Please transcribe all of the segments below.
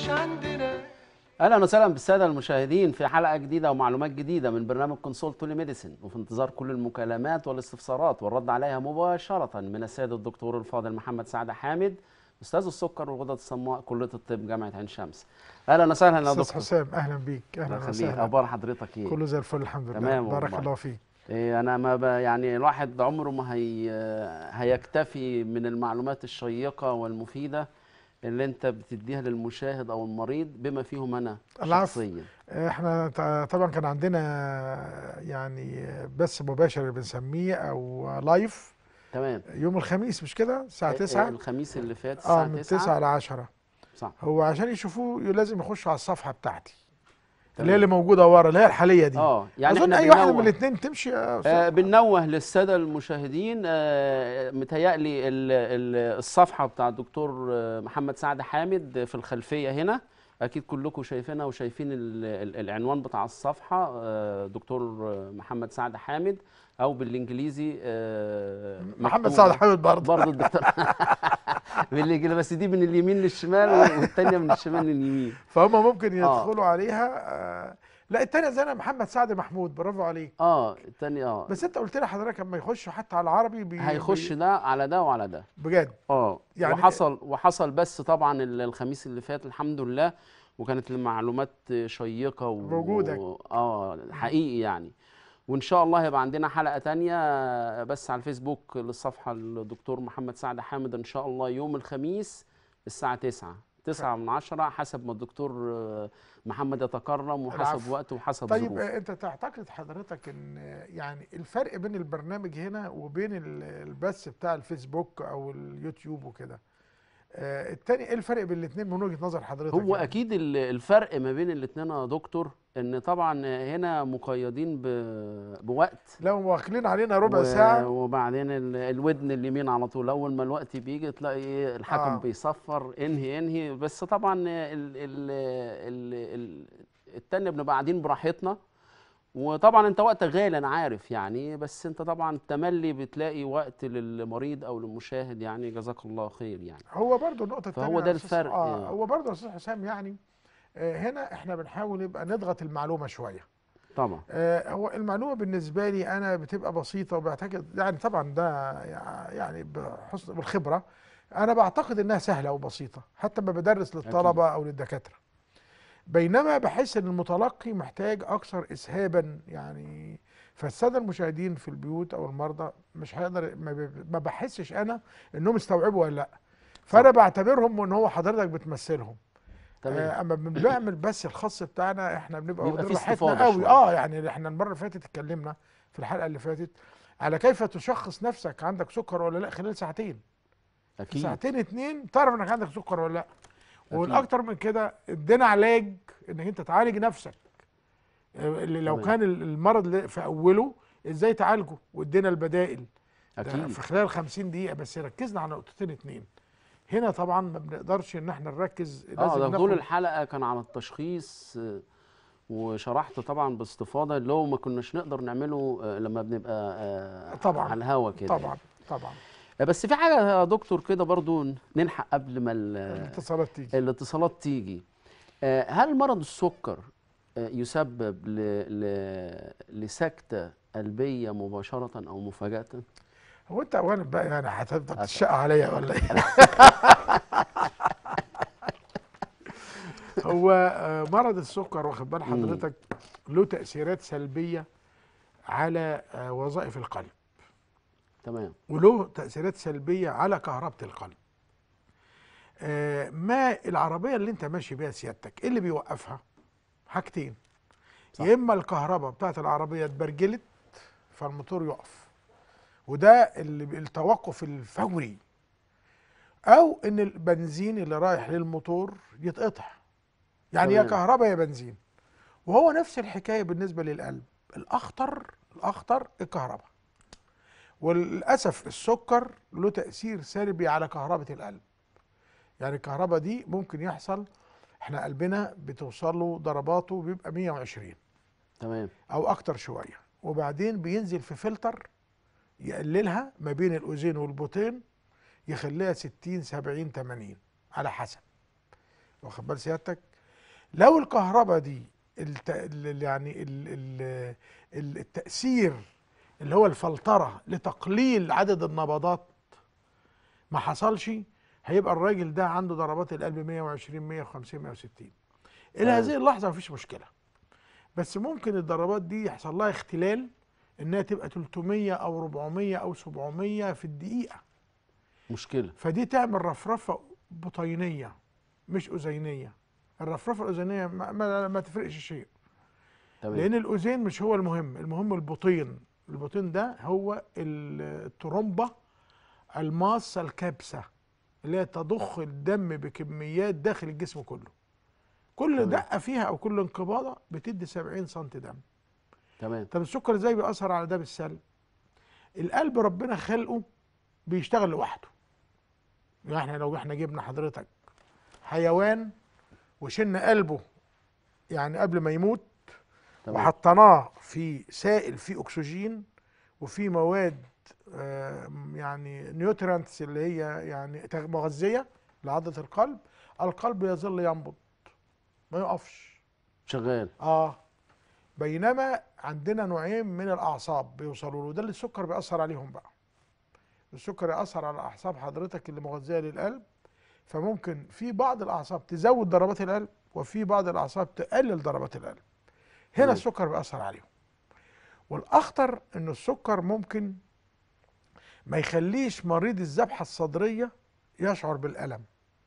مش عندنا اهلا وسهلا بالساده المشاهدين في حلقه جديده ومعلومات جديده من برنامج كونسولت ميديسن وفي انتظار كل المكالمات والاستفسارات والرد عليها مباشره من السيد الدكتور الفاضل محمد سعد حامد استاذ السكر والغدد الصماء كليه الطب جامعه عين شمس اهلا وسهلا يا استاذ دكتور حسام اهلا بيك الله اهلا يخليك وسهلا اخبار حضرتك ايه كله زي الفل الحمد لله تمام بارك والله. الله فيك إيه انا ما ب... يعني الواحد عمره ما هي... هيكتفي من المعلومات الشيقه والمفيده اللي انت بتديها للمشاهد او المريض بما فيهم انا العفو. شخصيا احنا تع- طبعا كان عندنا يعني بث مباشر بنسميه او لايف تمام يوم الخميس مش كده الساعه إيه، 9 الخميس اللي فات اه الساعه من 9 9 ل 10 صح هو عشان يشوفوه لازم يخشوا على الصفحه بتاعتي تمام. اللي هي اللي موجوده ورا اللي هي الحاليه دي اه يعني اظن احنا اي واحده من بننوه الاثنين تمشي يا آه أستاذ. بننوه للساده المشاهدين آه متهيألي ال- ال- الصفحه بتاع الدكتور آه، محمد سعد حامد في الخلفيه هنا اكيد كلكم شايفينها وشايفين ال- ال- العنوان بتاع الصفحه آه، دكتور آه، محمد سعد حامد او بالانجليزي آه، محمد مكتوب سعد حامد برضه برضه الدكتور بالانجليزي بس دي من اليمين للشمال والثانيه من الشمال لليمين فهم ممكن آه. يدخلوا عليها آه لا الثانيه زي أنا محمد سعد محمود برافو عليك اه الثانيه اه بس انت قلت لي حضرتك لما يخشوا حتى على العربي بي هيخش بي ده على ده وعلى ده بجد اه يعني- يعني وحصل وحصل بس طبعا ال- الخميس اللي فات الحمد لله وكانت المعلومات شيقة و... بوجودك. اه حقيقي يعني وان شاء الله هيبقى عندنا حلقة تانية بس على الفيسبوك للصفحة الدكتور محمد سعد حامد ان شاء الله يوم الخميس الساعة 9 9 من 10 حسب ما الدكتور آه، محمد يتكرم وحسب العفو. وقته وحسب طيب ظروفه آه، انت تعتقد حضرتك ان آه، يعني الفرق بين البرنامج هنا وبين ال- البث بتاع الفيسبوك او اليوتيوب وكده آه، التاني ايه الفرق بين الاثنين من وجهة نظر حضرتك هو يعني؟ اكيد ال- الفرق ما بين الاتنين يا دكتور ان طبعا هنا مقيدين ب- بوقت لو واكلين علينا ربع و- ساعة وبعدين ال- الودن اليمين على طول اول ما الوقت بيجي تلاقي إيه الحكم آه. بيصفر انهي انهي بس طبعا ال ال ال ال التانية بنبقى قاعدين براحتنا وطبعا انت وقتك غالي انا عارف يعني بس انت طبعا تملي بتلاقي وقت للمريض او للمشاهد يعني جزاك الله خير يعني هو برضو النقطة التانية فهو يا ده أستاذ- الفرق اه يعني. هو برضو يا استاذ حسام يعني آه، هنا احنا بنحاول نبقى نضغط المعلومة شوية طبعا آه، هو المعلومة بالنسبة لي أنا بتبقى بسيطة وبعتقد يعني طبعا ده يعني بحسن بالخبرة أنا بعتقد إنها سهلة وبسيطة حتى ما بدرس للطلبة أو للدكاترة بينما بحس إن المتلقي محتاج أكثر إسهابا يعني فالسادة المشاهدين في البيوت أو المرضى مش هيقدر ما ب- ما بحسش أنا إنهم استوعبوا ولا لأ فأنا بعتبرهم إن هو حضرتك بتمثلهم تمام آه، اما بنعمل بس الخاص بتاعنا احنا بنبقى بيبقى واخدين فيه راحتنا استفاضة قوي شوية. اه يعني احنا المره اللي فاتت اتكلمنا في الحلقه اللي فاتت على كيف تشخص نفسك عندك سكر ولا لا خلال ساعتين في اكيد ساعتين اتنين تعرف انك عندك سكر ولا لا أكيد. والاكتر من كده ادينا علاج انك انت تعالج نفسك آه، اللي لو تمام. كان ال- المرض اللي في اوله ازاي تعالجه وادينا البدائل ده اكيد في خلال 50 دقيقه بس ركزنا على نقطتين اتنين هنا طبعا ما بنقدرش ان احنا نركز اه لازم ده طول ناخد الحلقه كان عن التشخيص آه، وشرحت طبعا باستفاضه اللي هو ما كناش نقدر نعمله آه، لما بنبقى آه، طبعاً. على الهوا كده طبعا طبعا آه، بس في حاجه يا دكتور كده برضو نلحق قبل ما ال- الاتصالات تيجي الاتصالات تيجي آه، هل مرض السكر آه، يسبب ل... ل... لسكته قلبيه مباشره او مفاجاه هو انت اولا بقى يعني هتفضل أسف. تشق عليا ولا ايه؟ هو آه، مرض السكر واخد بال حضرتك له تأثيرات سلبية على آه، وظائف القلب تمام وله تأثيرات سلبية على كهربة القلب آه، ما العربية اللي انت ماشي بيها سيادتك ايه اللي بيوقفها حاجتين صح. يا اما الكهرباء بتاعت العربية اتبرجلت فالموتور يقف وده اللي التوقف الفوري او ان البنزين اللي رايح للموتور يتقطع يعني يا تمام. كهرباء يا بنزين وهو نفس الحكايه بالنسبه للقلب الاخطر الاخطر الكهرباء وللاسف السكر له تاثير سلبي على كهرباء القلب يعني الكهرباء دي ممكن يحصل احنا قلبنا بتوصل له ضرباته بيبقى 120 تمام او اكتر شويه وبعدين بينزل في فلتر يقللها ما بين الاذين والبطين يخليها 60 70 80 على حسب واخد بال سيادتك لو الكهرباء دي الت... ال- يعني ال... ال... ال- التأثير اللي هو الفلترة لتقليل عدد النبضات ما حصلش هيبقى الراجل ده عنده ضربات القلب 120 150 160 الى تمام. هذه اللحظه مفيش مشكله بس ممكن الضربات دي يحصل لها اختلال انها تبقى 300 او 400 او 700 في الدقيقه مشكله فدي تعمل رفرفه بطينيه مش اذينيه الرفرفه الاذينيه ما, ما, ما تفرقش شيء تمام لان الاذين مش هو المهم المهم البطين البطين ده هو ال- الترومبه الماصه الكبسه اللي هي تضخ الدم بكميات داخل الجسم كله كل تمام. دقه فيها او كل انقباضه بتدي 70 سم دم تمام طب السكر ازاي بيأثر على ده بالسلب القلب ربنا خلقه بيشتغل لوحده يعني احنا لو احنا جبنا حضرتك حيوان وشلنا قلبه يعني قبل ما يموت تمام وحطيناه في سائل فيه اكسجين وفيه مواد آه، يعني نيوترينتس اللي هي يعني تغ- مغذيه لعضله القلب القلب يظل ينبض ما يقفش شغال اه بينما عندنا نوعين من الاعصاب بيوصلوا له ده اللي السكر بيأثر عليهم بقى السكر يأثر على اعصاب حضرتك اللي مغذيه للقلب فممكن في بعض الاعصاب تزود ضربات القلب وفي بعض الاعصاب تقلل ضربات القلب هنا تمام. السكر بيأثر عليهم والاخطر ان السكر ممكن ما يخليش مريض الذبحه الصدريه يشعر بالالم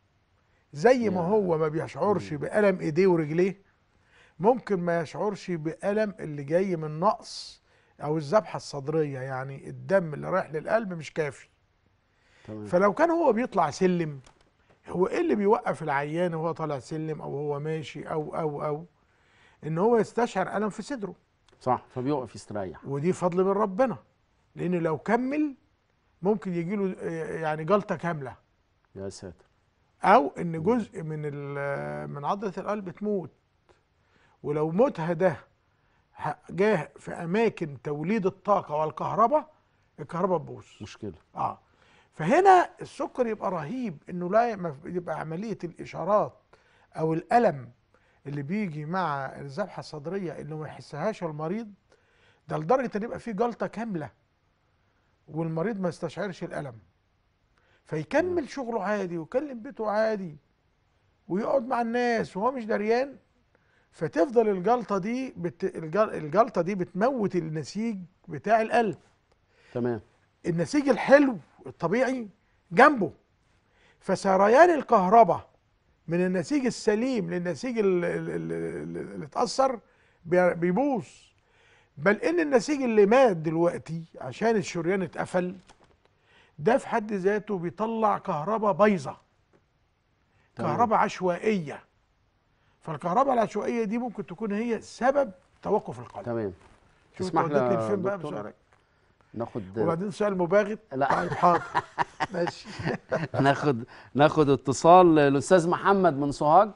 زي ما يا. هو ما بيشعرش بألم ايديه ورجليه ممكن ما يشعرش بألم اللي جاي من نقص او الذبحه الصدريه يعني الدم اللي رايح للقلب مش كافي تمام فلو كان هو بيطلع سلم هو ايه اللي بيوقف العيان وهو طالع سلم او هو ماشي او او او ان هو يستشعر الم في صدره صح فبيقف يستريح ودي فضل من ربنا لان لو كمل ممكن يجي له يعني جلطه كامله يا ساتر او ان جزء من ال- من عضله القلب تموت ولو موتها ده ه- جاه في اماكن توليد الطاقه والكهرباء الكهرباء تبوظ مشكله اه فهنا السكر يبقى رهيب انه لا ما- يبقى عمليه الاشارات او الالم اللي بيجي مع الذبحه الصدريه اللي ما يحسهاش المريض ده لدرجه ان يبقى فيه جلطه كامله والمريض ما يستشعرش الالم فيكمل شغله عادي ويكلم بيته عادي ويقعد مع الناس وهو مش دريان فتفضل الجلطه دي بت... الجل- الجلطه دي بتموت النسيج بتاع القلب تمام النسيج الحلو الطبيعي جنبه فسريان الكهرباء من النسيج السليم للنسيج ال- ال- ال- ال- اللي اتأثر بي- بيبوظ بل ان النسيج اللي مات دلوقتي عشان الشريان اتقفل ده في حد ذاته بيطلع كهرباء بايظه تمام. كهرباء عشوائيه فالكهرباء العشوائيه دي ممكن تكون هي سبب توقف القلب تمام شوف تسمح انت لي وديتني يا لفين بقى دكتور؟ بسؤالك ناخد وبعدين سؤال مباغت لا. طيب حاضر ماشي ناخد ناخد اتصال الاستاذ محمد من سوهاج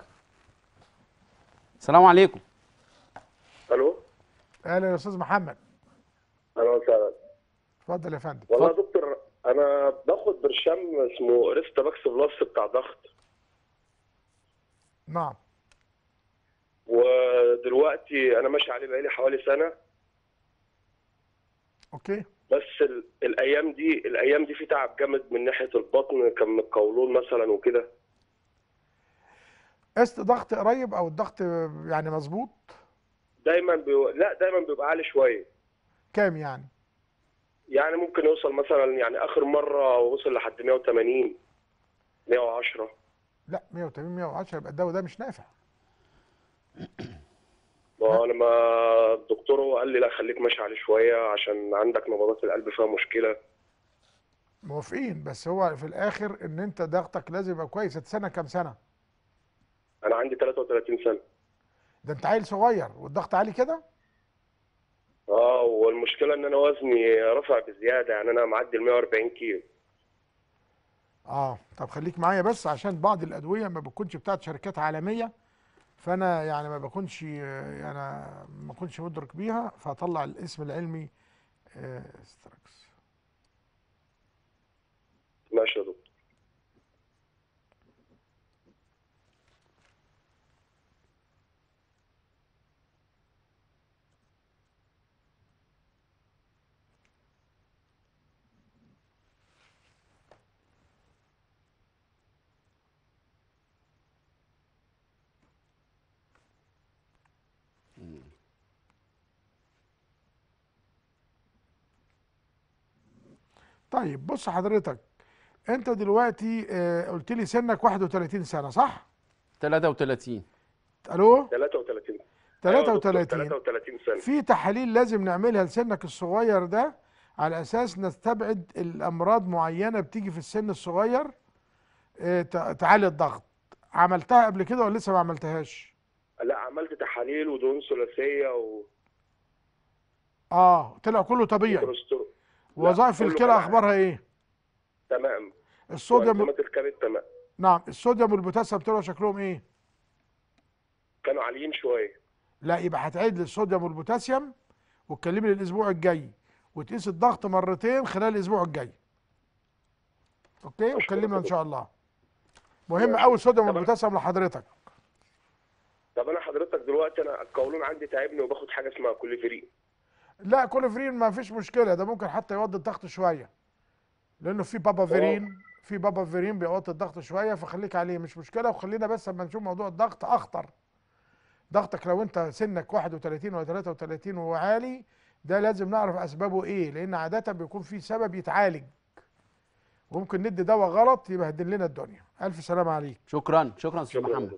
السلام عليكم الو اهلا يا استاذ محمد اهلا وسهلا اتفضل يا فندم والله يا دكتور انا باخد برشام اسمه ريستا باكس بلس بتاع ضغط نعم ودلوقتي انا ماشي عليه بقالي حوالي سنه اوكي بس ال- الايام دي الايام دي في تعب جامد من ناحيه البطن كان من القولون مثلا وكده قست ضغط قريب او الضغط يعني مظبوط دايما بي... لا دايما بيبقى عالي شويه كام يعني يعني ممكن يوصل مثلا يعني اخر مره وصل لحد 180 110 لا 180 110 يبقى الدواء ده مش نافع ولما الدكتور هو قال لي لا خليك ماشي عليه شويه عشان عندك نبضات القلب فيها مشكله موافقين بس هو في الاخر ان انت ضغطك لازم يبقى كويس انت سنه كام سنه انا عندي 33 سنه ده انت عيل صغير والضغط عالي كده اه والمشكله ان انا وزني رفع بزياده يعني انا معدي ال 140 كيلو اه طب خليك معايا بس عشان بعض الادويه ما بتكونش بتاعت شركات عالميه فانا يعني ما بكونش انا ما بكونش مدرك بيها فهطلع الاسم العلمي آه، استراكس ماشي يا دكتور طيب بص حضرتك انت دلوقتي آه، قلت لي سنك 31 سنه صح 33 الو 33 33 33 سنه في تحاليل لازم نعملها لسنك الصغير ده على اساس نستبعد الامراض معينه بتيجي في السن الصغير آه، تع- تعالي الضغط عملتها قبل كده ولا لسه ما عملتهاش لا عملت تحاليل ودهون ثلاثيه و اه طلع كله طبيعي وكوليسترول لا، وظائف كله الكلى كان اخبارها ايه تمام الصوديوم وانزيمات الكبد تمام نعم الصوديوم والبوتاسيوم طلعوا شكلهم ايه كانوا عاليين شويه لا يبقى هتعيد لي الصوديوم والبوتاسيوم وتكلمني الاسبوع الجاي وتقيس الضغط مرتين خلال الاسبوع الجاي اوكي وكلمنا ان شاء الله مهم ماشي. قوي الصوديوم طب أنا- والبوتاسيوم لحضرتك طب انا حضرتك دلوقتي انا القولون عندي تعبني وباخد حاجه اسمها كوليفرين لا كوليفرين ما فيش مشكله ده ممكن حتى يوطي الضغط شويه لانه في بابا فيرين في بابا فيرين بيوطي الضغط شويه فخليك عليه مش مشكله وخلينا بس اما نشوف موضوع الضغط اخطر ضغطك لو انت سنك 31 ولا 33 وعالي ده لازم نعرف اسبابه ايه لان عاده بيكون في سبب يتعالج وممكن ندي دواء غلط يبهدل لنا الدنيا الف سلامه عليك شكرا شكرا استاذ شكرا محمد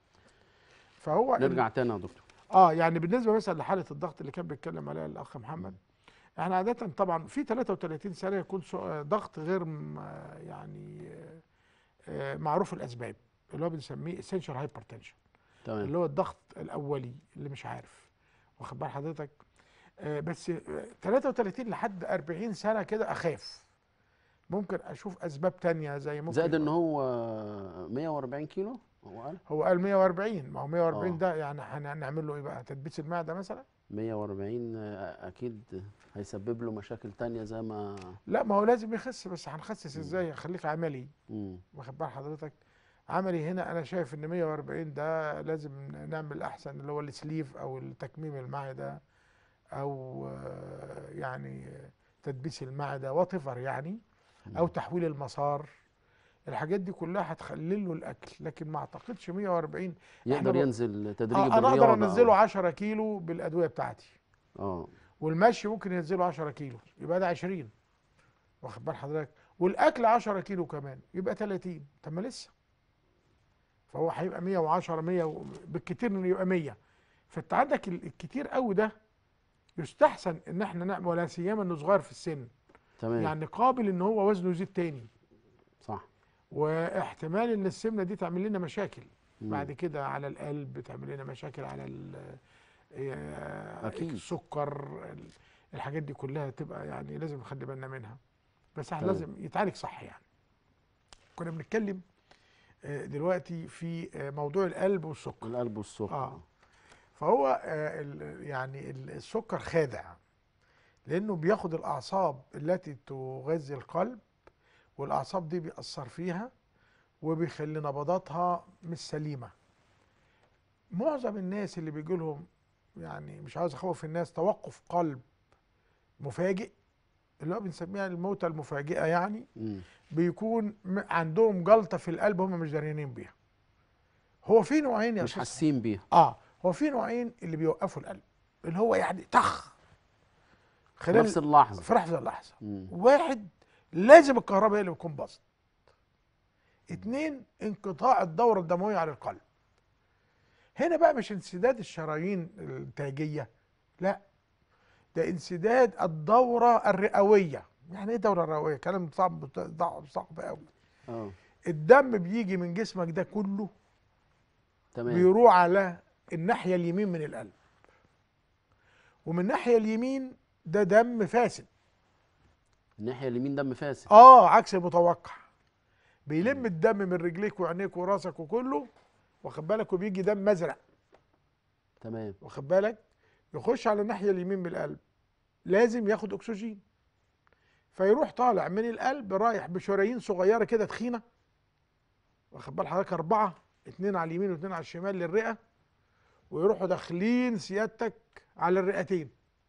فهو ال- نرجع تاني يا دكتور اه يعني بالنسبه مثلا لحاله الضغط اللي كان بيتكلم عليها الاخ محمد احنا عاده طبعا في 33 سنه يكون سو- آه، ضغط غير م- آه، يعني آه، آه، معروف الاسباب اللي هو بنسميه essential hypertension تمام اللي هو الضغط الاولي اللي مش عارف واخد بال حضرتك آه، بس آه، 33 لحد 40 سنه كده اخاف ممكن اشوف اسباب تانية زي ممكن زائد ان يبقى- هو 140 كيلو هو قال هو قال 140 ما هو 140 آه. ده يعني هنعمل له ايه بقى تدبيس المعده مثلا 140 آه، اكيد هيسبب له مشاكل تانية زي ما لا ما هو لازم يخس بس هنخسس ازاي خليك عملي مم. واخد بال حضرتك عملي هنا انا شايف ان 140 ده لازم نعمل احسن اللي هو السليف او التكميم المعده او آه، يعني تدبيس المعده وات يعني او تحويل المسار الحاجات دي كلها هتخلل له الاكل لكن ما اعتقدش 140 يقدر ب- ينزل تدريجي آه انا بالرياضه اقدر انزله أو- 10 كيلو بالادويه بتاعتي اه والمشي ممكن ينزله 10 كيلو يبقى ده 20 واخد بال حضرتك والاكل 10 كيلو كمان يبقى 30 طب ما لسه فهو هيبقى 110 100 و- بالكتير انه يبقى 100 فانت عندك ال- الكتير قوي ده يستحسن ان احنا نعمل ولا سيما انه صغير في السن تمام يعني قابل ان هو وزنه يزيد تاني صح واحتمال ان السمنه دي تعمل لنا مشاكل مم. بعد كده على القلب تعمل لنا مشاكل على ال- آه، أكيد. السكر ال- الحاجات دي كلها تبقى يعني لازم نخلي بالنا منها بس احنا تمام. لازم يتعالج صح يعني كنا بنتكلم آه، دلوقتي في آه، موضوع القلب والسكر القلب والسكر اه فهو آه، ال- يعني ال- السكر خادع لانه بياخد الاعصاب التي تغذي القلب والاعصاب دي بيأثر فيها وبيخلي نبضاتها مش سليمه معظم الناس اللي بيجي لهم يعني مش عاوز اخوف الناس توقف قلب مفاجئ اللي هو بنسميها الموتة المفاجئة يعني مم. بيكون م- عندهم جلطة في القلب هم مش داريانين بيها هو في نوعين يا مش أستاذ حاسين بيها اه هو في نوعين اللي بيوقفوا القلب اللي هو يعني طخ في خلال نفس اللحظه في لحظه اللحظه مم. واحد لازم الكهرباء هي اللي بتكون باظت اتنين انقطاع الدوره الدمويه على القلب هنا بقى مش انسداد الشرايين التاجيه لا ده انسداد الدوره الرئويه يعني ايه دوره الرئويه كلام صعب صعب صعب قوي اه الدم بيجي من جسمك ده كله تمام بيروح على الناحيه اليمين من القلب ومن الناحيه اليمين ده دم فاسد الناحيه اليمين دم فاسد اه عكس المتوقع بيلم الدم من رجليك وعينيك وراسك وكله واخد بالك وبيجي دم ازرق تمام واخد بالك يخش على الناحيه اليمين من القلب لازم ياخد اكسجين فيروح طالع من القلب رايح بشرايين صغيره كده تخينه واخد بال حضرتك اربعه اتنين على اليمين واتنين على الشمال للرئه ويروحوا داخلين سيادتك على الرئتين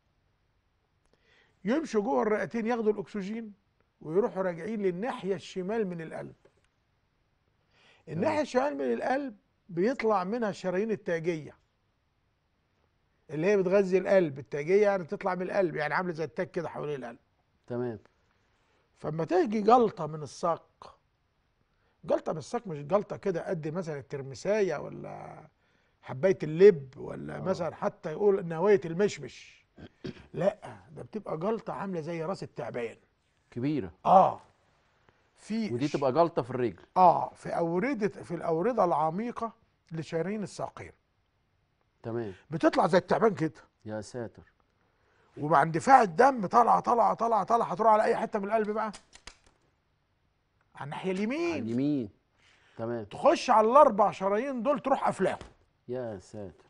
يمشوا جوه الرئتين ياخدوا الاكسجين ويروحوا راجعين للناحيه الشمال من القلب الناحيه الشمال من القلب بيطلع منها الشرايين التاجيه اللي هي بتغذي القلب التاجيه يعني بتطلع من القلب يعني عامله زي التاج كده حوالين القلب تمام فلما تيجي جلطه من الساق جلطه من الساق مش جلطه كده قد مثلا الترمسايه ولا حبايه اللب ولا آه. مثلا حتى يقول نوايه المشمش لا ده بتبقى جلطه عامله زي راس التعبان كبيره اه في ودي ش- تبقى جلطه في الرجل اه في اورده في الاورده العميقه لشرايين الساقين تمام بتطلع زي التعبان كده يا ساتر ومع اندفاع الدم طالعه طالعه طالعه طالعه هتروح على اي حته من القلب بقى على الناحيه على اليمين اليمين تمام تخش على الاربع شرايين دول تروح قافلاهم يا ساتر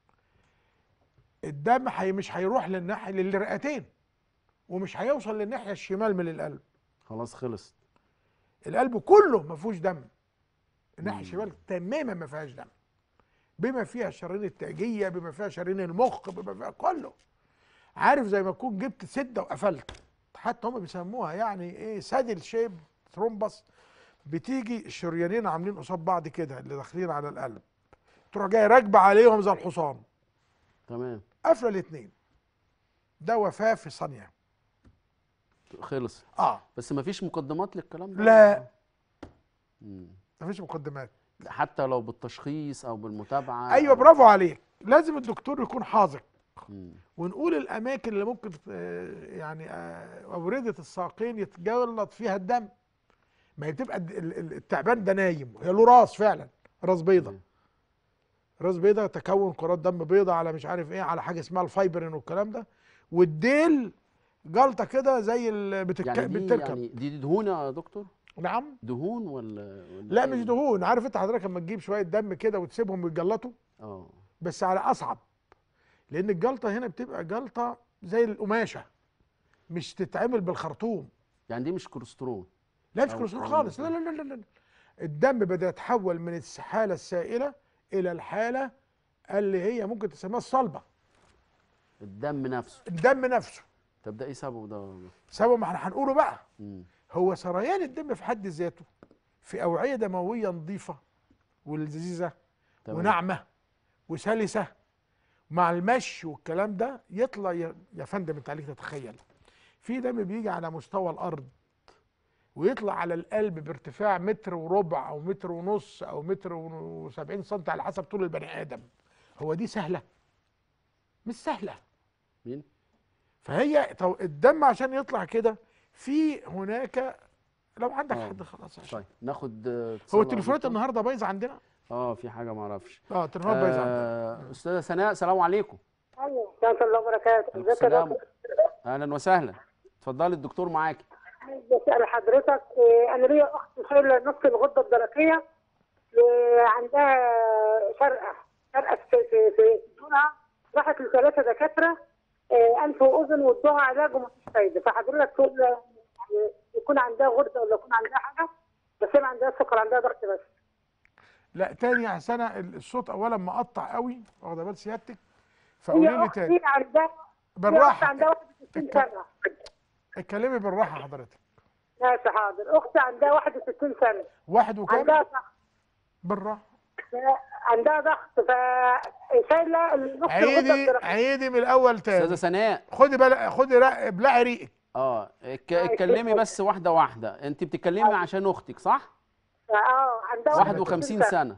الدم حي مش هيروح للناحيه للرئتين ومش هيوصل للناحيه الشمال من القلب خلاص خلص القلب كله ما فيهوش دم الناحيه مم. الشمال تماما ما فيهاش دم بما فيها الشرايين التاجيه بما فيها شرايين المخ بما فيها كله عارف زي ما تكون جبت سده وقفلت حتى هم بيسموها يعني ايه سادل شيب ثرومبس بتيجي الشريانين عاملين قصاد بعض كده اللي داخلين على القلب تروح جاي راكبه عليهم زي الحصان تمام قافله الاثنين ده وفاه في ثانيه خلص اه بس ما فيش مقدمات للكلام ده لا. مم. مفيش مقدمات حتى لو بالتشخيص او بالمتابعه ايوه أو- برافو عليك لازم الدكتور يكون حاذق مم. ونقول الاماكن اللي ممكن آه، يعني آه، اورده الساقين يتجلط فيها الدم ما هي بتبقى الد- ال- ال- التعبان ده نايم هي له راس فعلا راس بيضه تمام. راس بيضه تكون كرات دم بيضه على مش عارف ايه على حاجه اسمها الفايبرين والكلام ده والديل جلطه كده زي اللي بتك... يعني دي بتركب يعني دي دهون يا دكتور نعم دهون ولا, ولا لا إيه؟ مش دهون عارف انت حضرتك لما تجيب شويه دم كده وتسيبهم يتجلطوا اه بس على اصعب لان الجلطه هنا بتبقى جلطه زي القماشه مش تتعمل بالخرطوم يعني دي مش كوليسترول لا مش أو- كوليسترول أو- خالص لا لا لا لا لا الدم بدا يتحول من الحاله السائله الى الحاله اللي هي ممكن تسميها الصلبه الدم نفسه الدم نفسه طب ده ايه سببه ده سبب ما احنا هنقوله بقى مم. هو سريان الدم في حد ذاته في اوعيه دمويه نظيفه ولذيذه تمام. وناعمه وسلسه مع المشي والكلام ده يطلع ي- يا فندم انت عليك تتخيل في دم بيجي على مستوى الارض ويطلع على القلب بارتفاع متر وربع او متر ونص او متر وسبعين سنتي على حسب طول البني ادم هو دي سهله مش سهله مين فهي طو الدم عشان يطلع كده في هناك لو عندك آه. حد خلاص عشان. طيب ناخد آه، اتصال هو على التليفونات دكتور. النهارده بايظه عندنا اه في حاجه ما اعرفش اه التليفونات بايظه عندنا آه استاذه سناء السلام عليكم ايوه ورحمه الله وبركاته عليكم ازيك يا السلام دكتور اهلا وسهلا اتفضلي الدكتور معاكي عايز اسال حضرتك إيه، انا ليا اخت شايله نص الغده الدرقيه إيه، عندها شرقه شرقه في في في صدورها راحت لثلاثه دكاتره إيه، انف واذن وادوها علاج ومفيش فايده فحضرتك تقول يعني يكون عندها غده ولا يكون عندها حاجه بس هي ما عندها سكر عندها ضغط بس لا تاني يا سنه الصوت اولا مقطع قوي واخده بال سيادتك فقولي هي لي اختي تاني عندها هي أخت بالراحه عندها 61 اتك- سنه اتكلمي بالراحه حضرتك ماشي حاضر اختي عندها 61 سنه واحد وكام عندها ضغط بالراحه عندها ضغط فشايله النص الغده عيدي الدرقيه عيدي من الاول استاذه تاني سناء خدي بل... خدي رق- ابلعي ريقك اه اتك- اتكلمي بس واحده واحده انت بتتكلمي عشان اختك صح اه عندها 51 سنه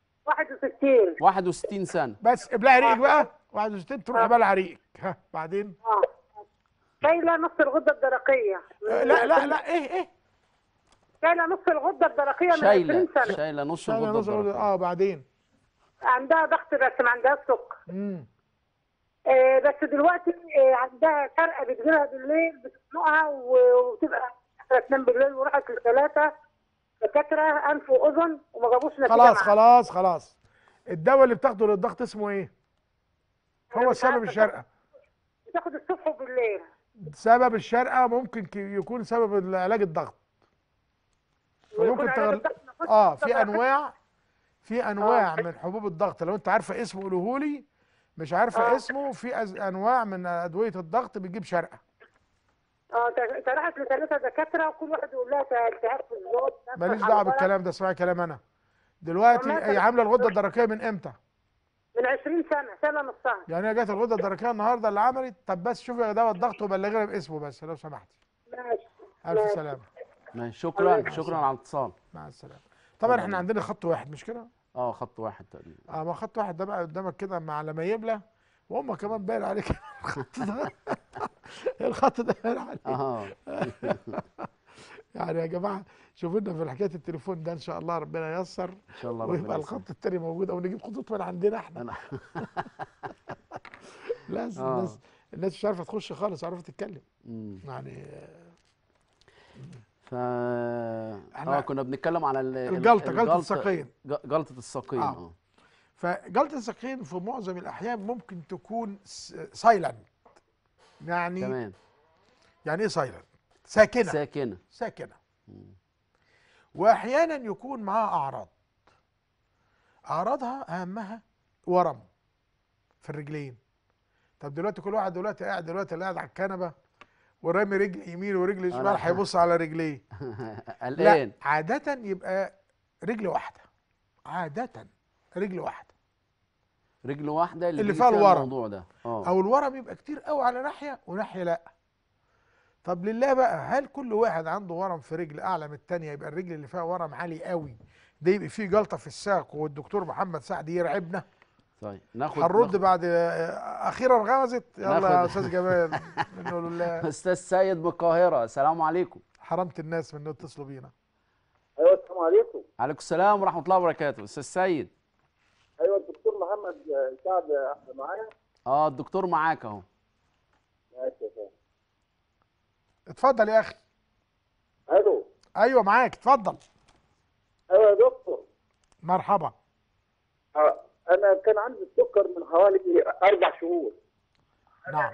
61 61 سنه بس ابلعي ريقك بقى 61 تروحي بلع ريقك ها بعدين اه شايله نص الغده الدرقيه آه، لا لا لا ايه ايه شايله نص الغده الدرقيه من 20 شايله سنه شايله نص ثانية الغده نص الدرقية. اه بعدين عندها ضغط بس ما عندهاش سكر امم آه بس دلوقتي آه عندها شرقه بتجيلها بالليل بتخنقها و- وتبقى تنام بالليل وراحت لثلاثه دكاتره انف واذن وما جابوش نتيجه خلاص معاها. خلاص خلاص الدواء اللي بتاخده للضغط اسمه ايه أنا هو مش سبب عارفة. الشرقه بتاخد الصبح وبالليل سبب الشرقه ممكن ك- يكون سبب علاج الضغط ويكون فممكن علاج تغل... الضغط ناخد اه في الضغط. انواع في انواع من حبوب الضغط لو انت عارفه اسمه قوله لي مش عارفه آه. اسمه في أز... انواع من ادويه الضغط بتجيب شرقه اه تا- تا راحت لثلاثه دكاتره وكل واحد يقول لها تا- التهاب في الزور تهاب في ماليش الحنجرة. دعوه بالكلام ده اسمعي كلام انا دلوقتي والله هي طب- عامله الغده الدرقيه من امتى من 20 سنه سنه نصها يعني هي جت الغده الدرقيه النهارده اللي عملت طب بس شوفي دواء الضغط وبلغينا باسمه بس لو سمحتي ماشي الف سلامه ماشي شكرا شكرا على الاتصال مع السلامه طبعا اتفضل. احنا عندنا خط واحد مش كده اه خط واحد تقريبا اه ما خط واحد ده بقى قدامك كده مع لما يملى وهم كمان باين عليك الخط ده الخط ده باين عليك اه يعني يا جماعه شوفوا لنا في حكايه التليفون ده ان شاء الله ربنا ييسر ان شاء الله ربنا ويبقى يسلمك. الخط التاني موجود او نجيب خطوط من عندنا احنا انا لازم آه. الناس الناس مش عارفه تخش خالص عارفه تتكلم مم. يعني ف احنا- اه كنا بنتكلم على ال- ال- الجلطه جلطه الجلطة- الساقين ج- جلطة الساقين آه. اه فجلطه الساقين في معظم الاحيان ممكن تكون سايلنت يعني تمام يعني ايه سايلنت ساكنه ساكنة ساكنه واحيانا يكون معاها اعراض اعراضها اهمها ورم في الرجلين طب دلوقتي كل واحد دلوقتي قاعد دلوقتي اللي قاعد على الكنبه ورامي رجل يمين ورجل شمال أنا- هيبص على رجليه لا قلقان عادة يبقى رجل واحدة عادة رجل واحدة رجل واحدة اللي, اللي بيجي فيها الورم. الموضوع ده اه او الورم يبقى كتير قوي على ناحية وناحية لا طب لله بقى هل كل واحد عنده ورم في رجل اعلى من التانية يبقى الرجل اللي فيها ورم عالي قوي ده يبقى فيه جلطة في الساق والدكتور محمد سعد يرعبنا طيب ناخد هنرد ناخد- بعد آه، اخيرا غمزت يلا يا ناخد- استاذ جمال منه لله استاذ سيد من القاهرة السلام عليكم حرمت الناس من انه يتصلوا بينا ايوه السلام عليكم عليكم السلام ورحمة الله وبركاته استاذ سيد ايوه الدكتور محمد سعد معايا اه الدكتور معاك اهو ماشي يا فندم اتفضل يا اخي الو ايوه معاك اتفضل ايوه يا دكتور مرحبا آه، انا كان عندي السكر من حوالي اربع شهور نعم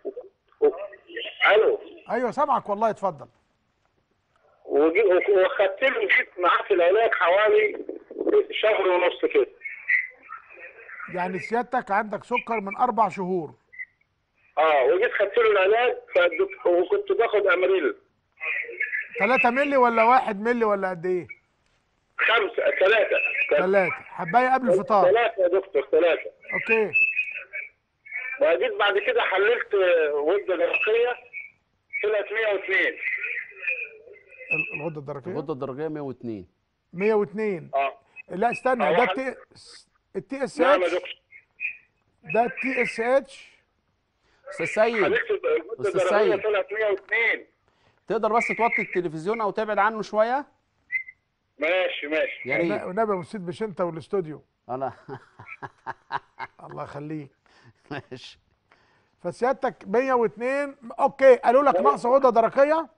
الو ايوه سامعك والله اتفضل وجي- وخدت له جيت معاه في العلاج حوالي شهر ونص كده يعني سيادتك عندك سكر من اربع شهور اه وجيت خدت له العلاج فالدك- وكنت باخد امريل 3 مللي ولا 1 مللي ولا قد ايه؟ خمسه ثلاثه ثلاثة حباية قبل الفطار ثلاثه يا دكتور ثلاثه اوكي وجيت بعد كده حللت غده درقيه طلعت 102 ال- الغدة الدرقية الغدة الدرجية 102 102 اه لا استنى أو ده واحد- التي التي اس نعم يا اتش دكتور ده التي اس اتش استاذ سيد حللت الغده أستاذ الدرقيه سيد. طلعت 102 تقدر بس توطي التلفزيون او تبعد عنه شوية ماشي ماشي يا ريت ونبي ابو سيد مش انت والاستوديو انا الله يخليك ماشي فسيادتك 102 اوكي قالوا لك نقص غدة درقية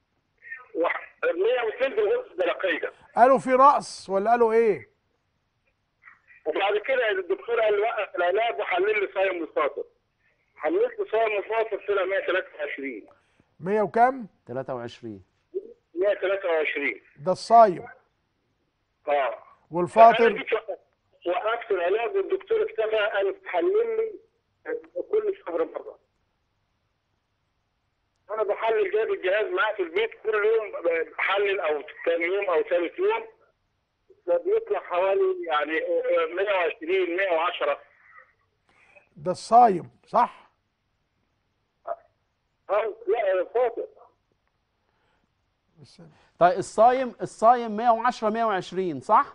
102 بالغده الدرقيه قالوا في نقص ولا قالوا ايه؟ وبعد كده الدكتور قال لي وقف العلاج وحلل لي صايم مفاصل حللت صايم مفاصل طلع 123 100 وكام؟ 23 123 ده الصايم اه انا والفاطر جيت وقفت- وقفت العلاج والدكتور اكتفى قال تحلل لي كل شهر مره انا بحلل جايب الجهاز معايا في البيت كل يوم بحلل او ثاني يوم او ثالث يوم فبيطلع حوالي يعني 120 110 ده الصايم صح؟ اه لا فاضل بس طيب الصايم الصايم 110 120 صح؟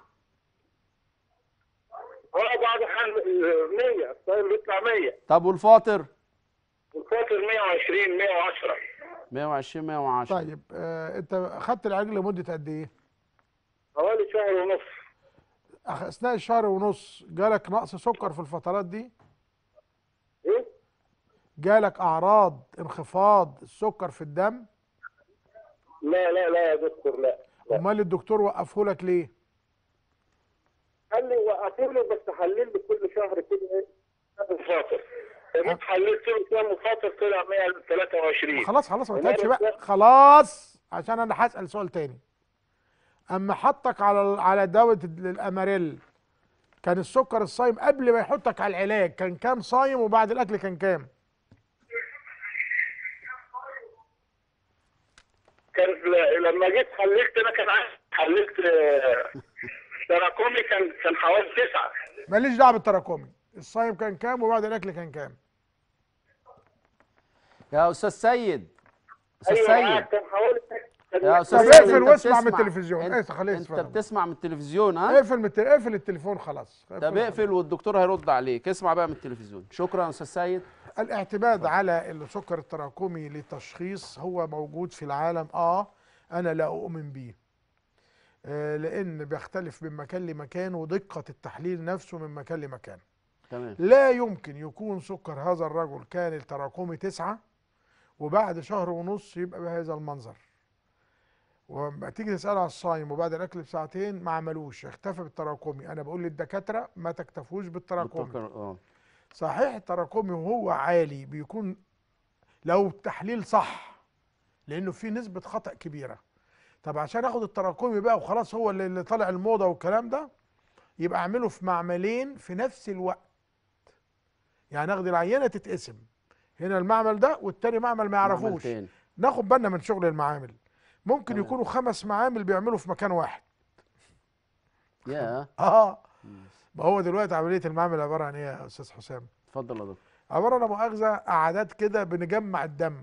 اه بعد حل 100 الصايم بيطلع 100 طب والفاطر والفاطر 120 110 120 110 طيب آه انت خدت العلاج لمدة قد ايه؟ حوالي شهر ونص أخ- اثناء الشهر ونص جالك نقص سكر في الفترات دي؟ ايه؟ جالك اعراض انخفاض السكر في الدم؟ لا لا لا يا دكتور لا لا. امال الدكتور وقفه لك ليه؟ قال لي وقفوا لي بس حلل لي كل شهر كده ايه مفاطر فجيت حللت له كام مفاطر طلع 123 خلاص خلاص ما ومرة تقعدش بقى تانية- خلاص عشان انا هسأل سؤال تاني اما حطك على على دواء الاماريل كان السكر الصايم قبل ما يحطك على العلاج كان كام صايم وبعد الاكل كان كام؟ كان ل- لما جيت حللت انا كان عندي حللت آه، تراكمي كان كان حوالي تسعه ماليش دعوه بالتراكمي الصايم كان كام وبعد الاكل كان كام؟ يا استاذ سيد استاذ ايوه سيد معاك كان حوالي يا طب استاذ سيد اقفل انت واسمع من بتسمع- التلفزيون. انت, ايه، خليه انت يتفرج. بتسمع من التلفزيون ها اقفل من التل- اقفل التليفون خلاص طب اقفل والدكتور هيرد عليك اسمع بقى من التلفزيون شكرا يا استاذ سيد الاعتماد على السكر التراكمي للتشخيص هو موجود في العالم اه انا لا اؤمن بيه آه لان بيختلف من مكان لمكان ودقة التحليل نفسه من مكان لمكان تمام لا يمكن يكون سكر هذا الرجل كان التراكمي تسعة وبعد شهر ونص يبقى بهذا المنظر وما تيجي تسأله على الصايم وبعد الأكل بساعتين ما عملوش اختفى بالتراكمي أنا بقول للدكاترة ما تكتفوش بالتراكمي بالتوكل- اه صحيح التراكمي وهو عالي بيكون لو التحليل صح لانه في نسبه خطا كبيره طب عشان اخد التراكمي بقى وخلاص هو اللي اللي طالع الموضه والكلام ده يبقى اعمله في معملين في نفس الوقت يعني اخد العينه تتقسم هنا المعمل ده والتاني معمل ما معمل يعرفوش تاني. ناخد بالنا من شغل المعامل ممكن تمام. يكونوا خمس معامل بيعملوا في مكان واحد يا اه ما هو دلوقتي عمليه المعمل عباره عن ايه يا استاذ حسام اتفضل يا دكتور عباره لا مؤاخذه قعدات كده بنجمع الدم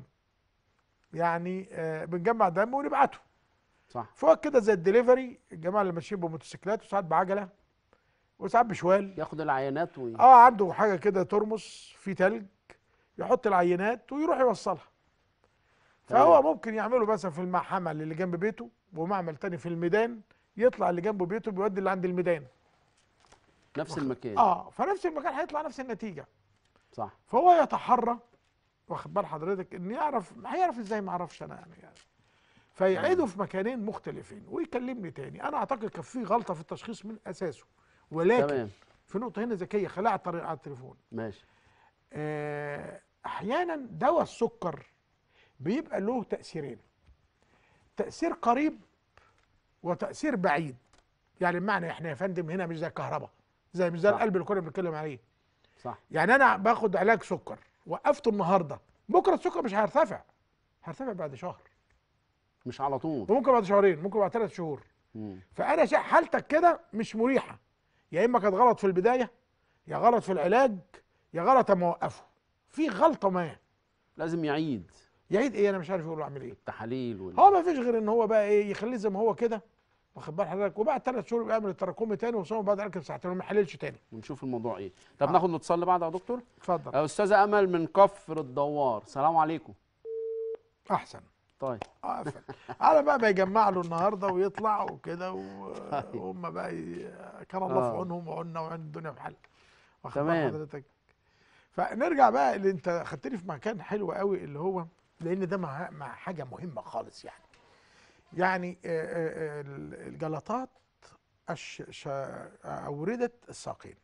يعني آه بنجمع الدم ونبعته صح فوق كده زي الدليفري الجماعه اللي ماشيين بموتوسيكلات وساعات بعجله وساعات بشوال ياخد العينات وي... اه عنده حاجه كده ترمس في تلج يحط العينات ويروح يوصلها فهو تمام. ممكن يعمله مثلا في المعمل اللي جنب بيته ومعمل تاني في الميدان يطلع اللي جنبه بيته بيودي اللي عند الميدان نفس المكان اه فنفس المكان هيطلع نفس النتيجه صح فهو يتحرى واخد بال حضرتك ان يعرف هيعرف ازاي ما اعرفش انا يعني, يعني فيعيدوا في مكانين مختلفين ويكلمني تاني انا اعتقد كان في غلطه في التشخيص من اساسه ولكن تمام في نقطه هنا ذكيه خليها على الطريق على التليفون ماشي آه، احيانا دواء السكر بيبقى له تاثيرين تاثير قريب وتاثير بعيد يعني بمعنى احنا يا فندم هنا مش زي الكهرباء زي مش زي صح. القلب اللي كنا بنتكلم عليه صح يعني انا باخد علاج سكر وقفته النهارده بكره السكر مش هيرتفع هيرتفع بعد شهر مش على طول وممكن بعد شهرين ممكن بعد ثلاث شهور مم. فانا شا- حالتك كده مش مريحه يا اما كانت غلط في البدايه يا غلط في العلاج يا غلط اما اوقفه في غلطه ما لازم يعيد يعيد ايه انا مش عارف يقول له اعمل ايه التحاليل وال... هو ما فيش غير ان هو بقى ايه يخليه زي ما هو كده واخد بال حضرتك وبعد ثلاث شهور يبقى يعمل التراكمي تاني وصوم بعد الاكل ساعتين وما يحللش تاني ونشوف الموضوع ايه طب ناخد الاتصال اللي بعده يا دكتور اتفضل يا استاذه امل من كفر الدوار سلام عليكم احسن طيب اه ف- على بقى بيجمع له النهارده ويطلع وكده و- وهم بقى ي- كان الله في آه. عونهم وعنا وعين الدنيا بحال واخد بال تمام. حضرتك فنرجع بقى اللي انت خدتني في مكان حلو قوي اللي هو لان ده مع, مع حاجه مهمه خالص يعني يعني آه، آه، آه، الجلطات أش... شا... اوردت الساقين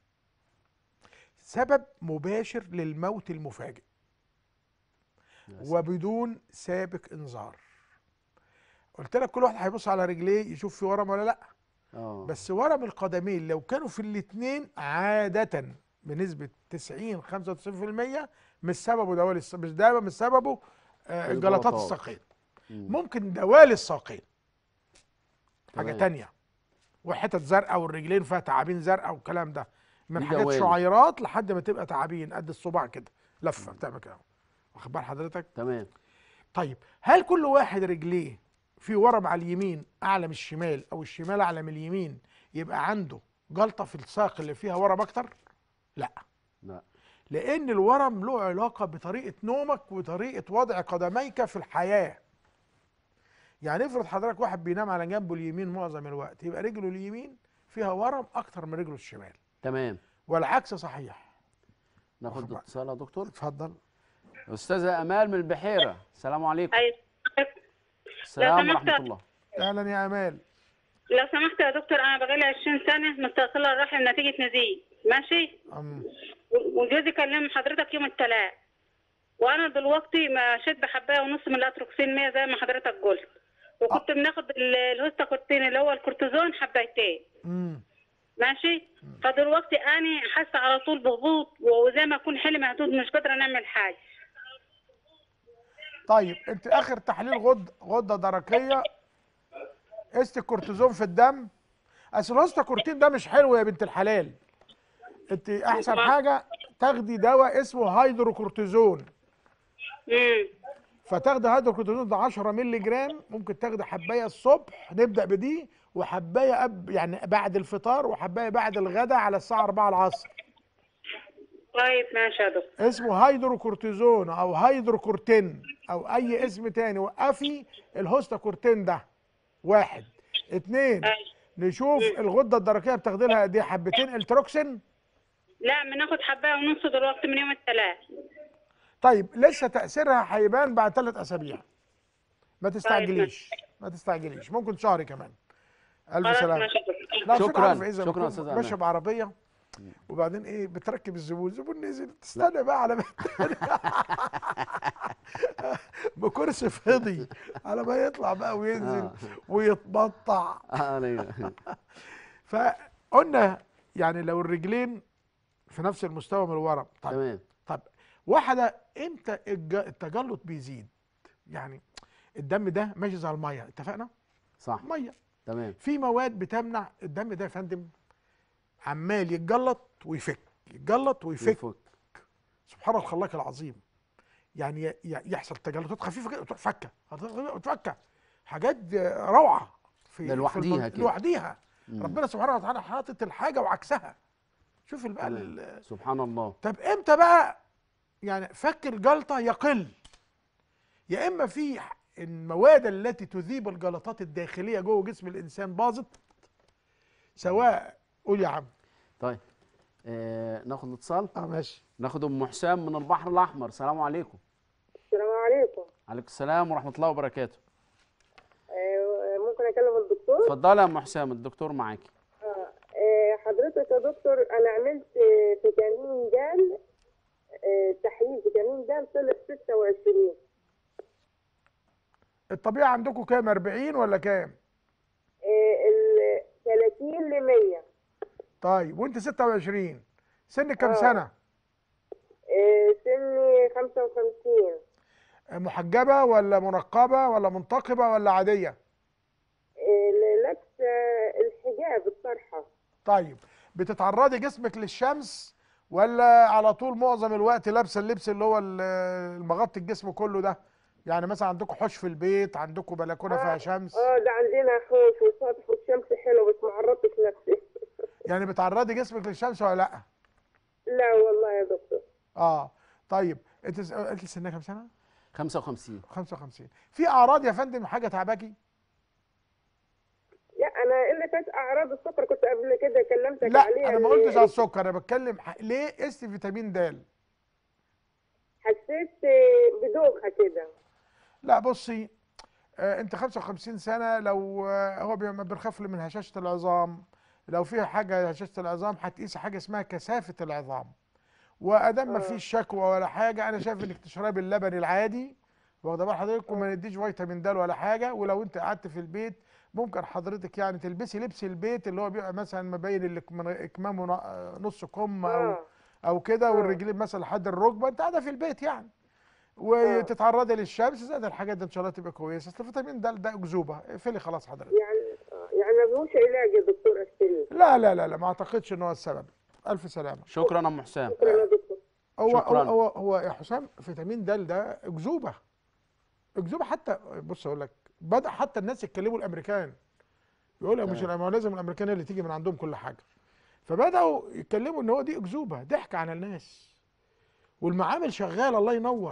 سبب مباشر للموت المفاجئ يا سلام. وبدون سابق انذار قلت لك كل واحد هيبص على رجليه يشوف في ورم ولا لا اه بس ورم القدمين لو كانوا في الاثنين عادة بنسبة 90 95% مش سببه دوالي الس- مش ده مش سببه آه، الجلطات. جلطات الساقين مم. ممكن دوالي الساقين حاجة تمام. تانية وحتت زرقاء والرجلين فيها تعابين زرقاء والكلام ده من دي حاجات دوالي. شعيرات لحد ما تبقى تعابين قد الصباع كده لفة بتعمل كده واخد بال حضرتك تمام طيب هل كل واحد رجليه في ورم على اليمين اعلى من الشمال او الشمال اعلى من اليمين يبقى عنده جلطه في الساق اللي فيها ورم اكتر لا لا لان الورم له علاقه بطريقه نومك وطريقه وضع قدميك في الحياه يعني افرض حضرتك واحد بينام على جنبه اليمين معظم الوقت يبقى رجله اليمين فيها ورم اكتر من رجله الشمال تمام والعكس صحيح ناخد واخد بالك. اتصال يا دكتور اتفضل استاذه امال من البحيره السلام عليكم أيوة. السلام سمحت. ورحمه الله اهلا يا امال لو سمحت يا دكتور انا بقالي 20 سنه مستقله الرحم نتيجه نزيف ماشي أم. و- وجوزي كلم حضرتك يوم الثلاث وانا دلوقتي مشيت بحبايه ونص من الاتروكسين 100 زي ما حضرتك قلت وكنت بناخد ال- الهوستاكورتين اللي هو الكورتيزون حبايتين مم. ماشي فدلوقتي انا حاسه على طول بهبوط وزي ما اكون حلم مهدود مش قادره نعمل حاجه طيب انت اخر تحليل غد غده درقيه قست الكورتيزون في الدم اصل الهوستاكورتين ده مش حلو يا بنت الحلال انت احسن حاجه تاخدي دواء اسمه هيدروكورتيزون امم فتاخدي هيدروكورتيزون ده 10 مللي جرام ممكن تاخدي حبايه الصبح نبدا بدي وحبايه أب يعني بعد الفطار وحبايه بعد الغداء على الساعه 4 العصر طيب ماشي يا دكتور اسمه هيدروكورتيزون او هيدروكورتين او اي اسم تاني وقفي الهوستاكورتين ده واحد اتنين أيوة. نشوف الغده الدرقيه بتاخدي لها قد ايه حبتين التروكسين لا بناخد حبايه ونص دلوقتي من يوم الثلاث طيب لسه تاثيرها هيبان بعد ثلاث اسابيع ما تستعجليش ما تستعجليش ممكن شهر كمان الف خلاص سلامه ماشي يا دكتور لا شكراً. عارف إيه زي ما شكراً تكون أستاذ أمان. ماشيه بعربيه وبعدين ايه بتركب الزبون الزبون نزل تستنى بقى على ما بكرسي فضي على ما يطلع بقى وينزل آه. ويتبطع آه، أنا- فقلنا يعني لو الرجلين في نفس المستوى من الورم طب تمام طب واحده امتى الج- التجلط بيزيد يعني الدم ده ماشي زي الميه اتفقنا صح ميه تمام في مواد بتمنع الدم ده يا فندم عمال يتجلط ويفك يتجلط ويفك يفك. سبحان الخلاق العظيم يعني ي- ي- يحصل تجلطات خفيفه كده وتروح فكه وتفكه حاجات روعه في ده في لوحديها المن- كده. لوحديها مم. ربنا سبحانه وتعالى حاطط الحاجه وعكسها شوف بقى ال- تمام. سبحان الله طب امتى بقى يعني فك الجلطه يقل يا اما في ح- المواد التي تذيب الجلطات الداخليه جوه جسم الانسان باظت سواء قول يا عم طيب آه ناخد اتصال اه ماشي ناخد ام حسام من البحر الاحمر السلام عليكم السلام عليكم عليكم السلام ورحمه الله وبركاته آه، ممكن اكلم الدكتور اتفضلي يا ام حسام الدكتور معاكي آه، حضرتك يا دكتور انا عملت آه، فيتامين د آه، تحليل فيتامين د طلع 26 الطبيعه عندكم كام 40 ولا كام آه، ال 30 ل 100 طيب وانت 26 سنك كام آه. سنه آه، سني 55 محجبه ولا منقبه ولا منتقبه ولا عاديه آه، لابسه الحجاب الطرحه طيب بتتعرضي جسمك للشمس ولا على طول معظم الوقت لابسه اللبس اللي هو ال- المغطي الجسم كله ده يعني مثلا عندكم حوش في البيت عندكم بلكونه فيها شمس اه ده عندنا حوش وسطح والشمس حلوه بس ما عرضتش نفسي يعني بتعرضي جسمك للشمس ولا لا لا والله يا دكتور اه طيب انت س- انت سنك كام سنه 55 55 في اعراض يا فندم حاجه تعباكي لا انا اللي كانت اعراض السكر كنت قبل كده كلمتك لا عليها انا ما إن قلتش على السكر انا بتكلم ح- ليه قست فيتامين د حسيت آه، بدوخه كده لا بصي آه انت 55 سنه لو آه هو بي- بنخاف من هشاشه العظام لو في حاجه هشاشه العظام هتقيس حاجه اسمها كثافه العظام وادام ما فيش شكوى ولا حاجه انا شايف انك تشربي اللبن العادي واخده بال حضرتك وما نديش فيتامين د ولا حاجه ولو انت قعدت في البيت ممكن حضرتك يعني تلبسي لبس البيت اللي هو بيبقى مثلا مبين اللي من اكمامه ن- نص كم او اه او كده والرجلين مثلا لحد الركبه انت قاعده في البيت يعني وتتعرضي للشمس زائد الحاجات دي ان شاء الله تبقى كويسه اصل الفيتامين د ده اكذوبه اقفلي خلاص حضرتك يعني آه، يعني ما فيهوش علاج يا دكتور اشتريه لا لا لا لا ما اعتقدش ان هو السبب الف سلامه شكرا يا ام حسام شكرا يا دكتور هو هو شكراً. هو, هو يا حسام فيتامين د ده اكذوبه اكذوبه حتى بص اقول لك بدا حتى الناس يتكلموا الامريكان يقول لك مش تمام. ما هو لازم الامريكان اللي تيجي من عندهم كل حاجه فبداوا يتكلموا ان هو دي اكذوبه ضحك على الناس والمعامل شغاله الله ينور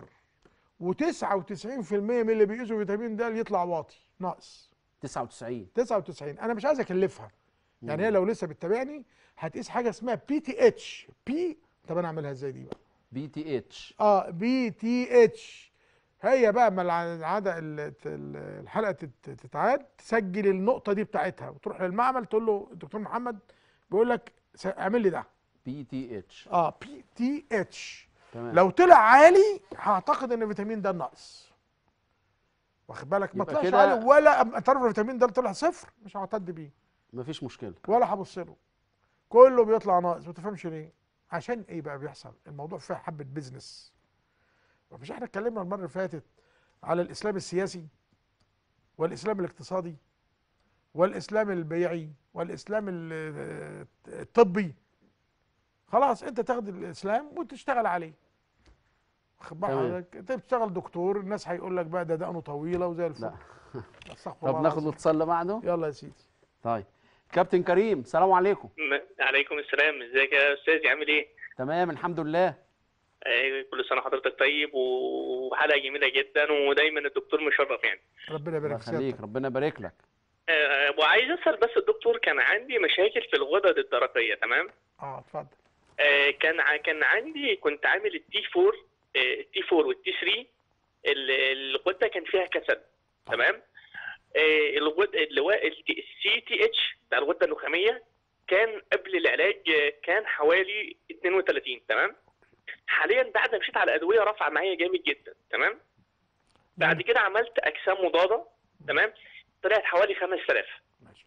و99% من اللي بيقيسوا فيتامين د يطلع واطي ناقص 99 99 انا مش عايز اكلفها يعني هي لو لسه بتتابعني هتقيس حاجه اسمها بي تي اتش بي طب انا اعملها ازاي دي بقى بي تي اتش اه بي تي اتش هي بقى اما الع- العاده ال- ال- الحلقه تت- تتعاد تسجل النقطه دي بتاعتها وتروح للمعمل تقول له الدكتور محمد بيقول لك س- اعمل لي ده بي تي اتش اه بي تي اتش تمام لو طلع عالي هعتقد ان فيتامين ده ناقص واخد بالك ما يبقى طلعش كده- عالي ولا أم- تعرف الفيتامين ده طلع صفر مش هعتد بيه مفيش مشكله ولا هبص له كله بيطلع ناقص ما تفهمش ليه عشان ايه بقى بيحصل الموضوع فيه حبه بيزنس مش احنا اتكلمنا المره اللي فاتت على الاسلام السياسي والاسلام الاقتصادي والاسلام البيعي والاسلام ال- الطبي خلاص انت تاخد الاسلام وتشتغل عليه واخد بال تمام. حضرتك انت بتشتغل دكتور الناس هيقول لك بقى ده دقنه طويله وزي الفل لا استغفر طب الله ناخد العظيم. الاتصال اللي بعده يلا يا سيدي طيب كابتن كريم سلام عليكم م- عليكم السلام ازيك يا استاذي عامل ايه تمام الحمد لله آه، كل سنه حضرتك طيب وحلقه جميله جدا ودايما الدكتور مشرف يعني ربنا الله يبارك في يخليك سيادتك ربنا يبارك لك آه، وعايز اسال بس الدكتور كان عندي مشاكل في الغدد الدرقيه تمام اه اتفضل آه، كان ع- كان عندي كنت عامل التي 4 التي 4 والتي 3 ال- الغده كان فيها كسل تمام آه، الغده اللي هو السي تي اتش بتاع الغده النخاميه كان قبل العلاج آه، كان حوالي 32 تمام حاليا بعد ما مشيت على ادويه رفع معايا جامد جدا تمام بعد كده عملت اجسام مضاده تمام طلعت حوالي 5000 ماشي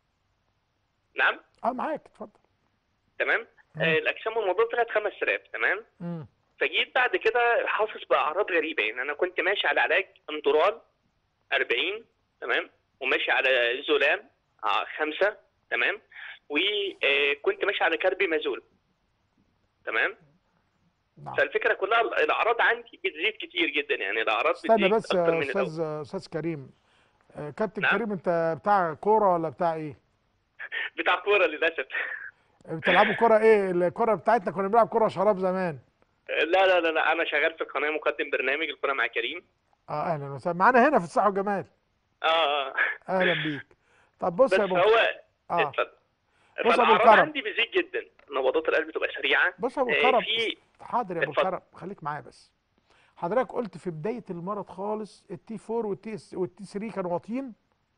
نعم اه معاك اتفضل تمام مم. آه، الاجسام المضاده طلعت 5000 تمام مم. فجيت بعد كده حاسس باعراض غريبه يعني انا كنت ماشي على علاج اندورال 40 تمام وماشي على زولام آه، خمسة تمام وكنت ماشي على كاربيمازول تمام نعم فالفكره كلها ال- الاعراض عندي بتزيد كتير جدا يعني الاعراض استنى بتزيد بس اكتر يا من الاول استاذ استاذ كريم آه، كابتن نعم. كريم انت بتاع كوره ولا بتاع ايه؟ بتاع كوره للاسف بتلعبوا كوره ايه؟ الكوره بتاعتنا كنا بنلعب كوره شراب زمان لا لا لا لا انا شغال في القناه مقدم برنامج الكوره مع كريم اه اهلا وسهلا معانا هنا في الصحه والجمال اه اه اهلا بيك طب بص بس يا ابو هو اه اتفضل بص يا أبو فالاعراض الكرم. عندي بتزيد جدا نبضات القلب تبقى سريعه بص يا ابو آه، الكرم في حاضر يا ابو اتفضل. الكرم خليك معايا بس حضرتك قلت في بدايه المرض خالص التي 4 والتي والتي 3 كانوا واطيين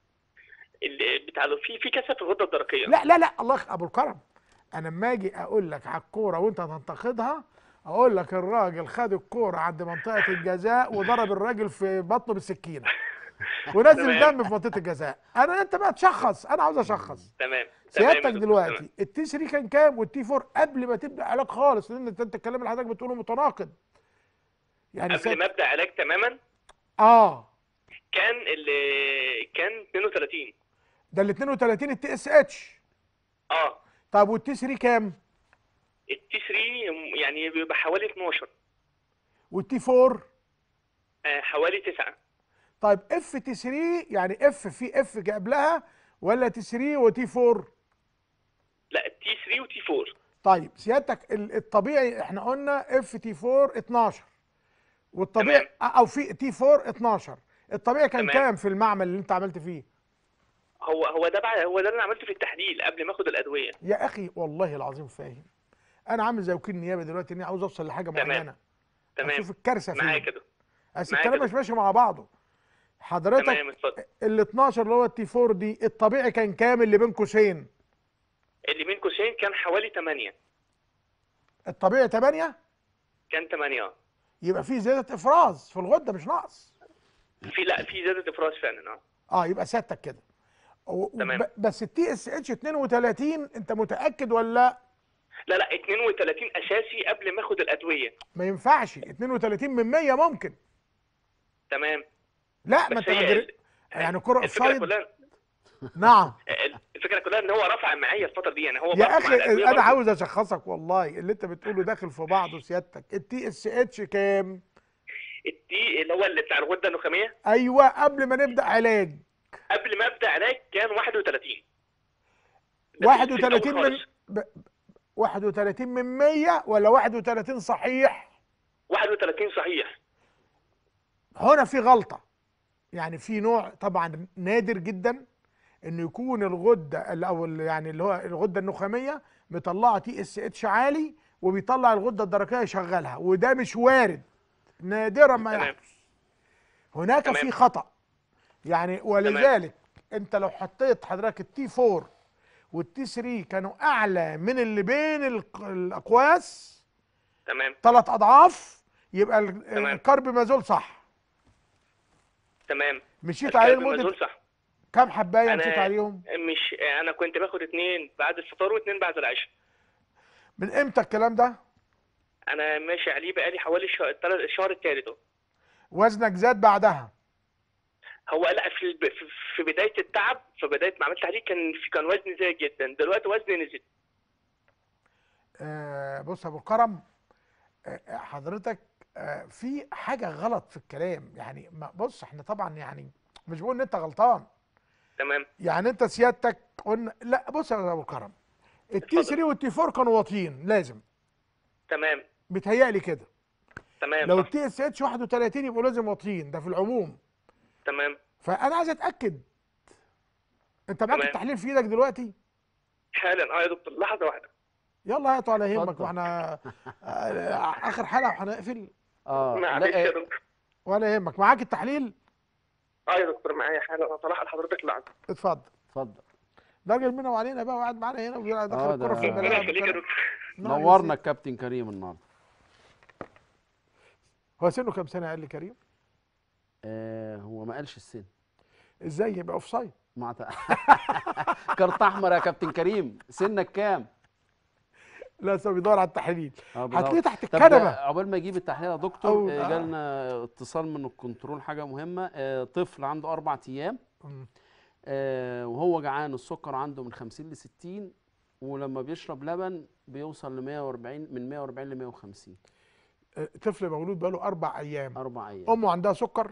ال- بتاع في في كسر في الغده الدرقيه لا لا لا الله يخ- ابو الكرم انا لما اجي اقول لك على الكوره وانت تنتقدها اقول لك الراجل خد الكوره عند منطقه الجزاء وضرب الراجل في بطنه بالسكينه ونزل تمام. دم في منطقه الجزاء انا انت بقى تشخص انا عاوز اشخص تمام تمام يا سيادتك دكتور، دلوقتي تمام. التي 3 كان كام والتي 4 قبل ما تبدا علاج خالص لان انت انت الكلام اللي حضرتك بتقوله متناقض يعني قبل سيادتك- ما ابدا علاج تماما اه كان اللي كان 32 ده ال 32 التي اس اتش اه طب والتي 3 كام التي 3 يعني بيبقى حوالي 12 والتي 4 آه حوالي 9 طيب اف تي 3 يعني اف في اف قبلها ولا تي 3 وتي 4 لا تي 3 وتي 4 طيب سيادتك ال- الطبيعي احنا قلنا اف تي 4 12 والطبيعي او في تي 4 12 الطبيعي كان تمام. كام في المعمل اللي انت عملت فيه هو هو ده بقى هو ده اللي انا عملته في التحليل قبل ما اخد الادويه يا اخي والله العظيم فاهم انا عامل زي وكيل نيابه دلوقتي اني عاوز اوصل لحاجه تمام. معينه تمام اشوف الكارثه معايا فين كده بس معاك الكلام كده. مش ماشي مع بعضه حضرتك تمام اتفضل ال 12 اللي هو التي 4 دي الطبيعي كان كام اللي بين قوسين اللي بين قوسين كان حوالي 8 الطبيعي 8 كان 8 يبقى في زياده افراز في الغده مش ناقص في لا في زياده افراز فعلا اه اه يبقى سيادتك كده و- تمام. ب- بس التي اس اتش 32 انت متاكد ولا لا لا 32 اساسي قبل ما اخد الادويه ما ينفعش 32 من 100 ممكن تمام لا ما بس انت هي غير- ال- يعني كره الفكره اوفسايد كلها نعم الفكره كلها ان هو رفع معايا الفتره دي يعني هو برضه يا مع اخي الأدوية انا برضه عاوز اشخصك والله اللي انت بتقوله داخل في بعضه سيادتك التي اس اتش كام التي اللي هو اللي بتاع الغده النخاميه ايوه قبل ما نبدا علاج قبل ما ابدا علاج كان 31 ده في- في الأول 31 من خالص. ب... 31 من 100 ولا 31 صحيح 31 صحيح هنا في غلطة يعني في نوع طبعا نادر جدا انه يكون الغدة ال- او ال- يعني اللي هو الغدة النخامية مطلعة تي اس اتش عالي وبيطلع الغدة الدرقية يشغلها وده مش وارد نادرا ما تمام. يحدث هناك تمام. في خطأ يعني ولذلك انت لو حطيت حضرتك التي 4 والتي 3 كانوا اعلى من اللي بين الق- الاقواس تمام ثلاث اضعاف يبقى ال- تمام. الكاربمازول صح تمام مشيت عليه لمده الكاربامازول صح كام حبايه أنا- مشيت عليهم مش انا كنت باخد اتنين بعد الفطار واتنين بعد العشاء من امتى الكلام ده انا ماشي عليه بقالي حوالي الشهر التل- الشهر الثالث اهو وزنك زاد بعدها هو لا في الب... في- في بدايه التعب في بدايه ما عملت تحليل كان في كان وزني زايد جدا دلوقتي وزني نزل آه بص يا ابو الكرم آه حضرتك آه، في حاجه غلط في الكلام يعني ما- بص احنا طبعا يعني مش بقول ان انت غلطان تمام يعني انت سيادتك قلنا لا بص يا ابو الكرم التي 3 والتي 4 كانوا واطيين لازم تمام بيتهيألي كده تمام لو صح. التي اس اتش 31 يبقوا لازم واطيين ده في العموم تمام فانا عايز اتاكد انت معاك تمام. التحليل في ايدك دلوقتي حالا اه يا دكتور لحظه واحده يلا هاتوا على يهمك اتفضل. واحنا آه، اخر حلقه وهنقفل اه معلش لا يا آه، دكتور ولا يهمك معاك التحليل اه يا دكتور معايا حالا انا طلع لحضرتك لحظه اتفضل اتفضل ده راجل منا وعلينا بقى وقاعد معانا هنا وبيدخل آه، الكره ده- في ربنا الملاعب يخليك يا وكده. دكتور نعم، نورنا الكابتن كريم النهارده هو سنه كام سنه قال لي كريم آه هو ما قالش السن ازاي يبقى اوف سايد مع ت- كارت احمر يا كابتن كريم سنك كام لا لسه بيدور على التحليل آه، بدور. هتلاقيه تحت طب ده الكنبه عقبال ما يجيب التحليل يا دكتور أو- آه، آه. جالنا اتصال من الكنترول حاجه مهمه آه، طفل عنده اربع ايام مم. آه، وهو جعان السكر عنده من 50 ل 60 ولما بيشرب لبن بيوصل ل 140 من 140 ل 150 آه، طفل مولود بقاله اربع ايام اربع ايام امه عندها سكر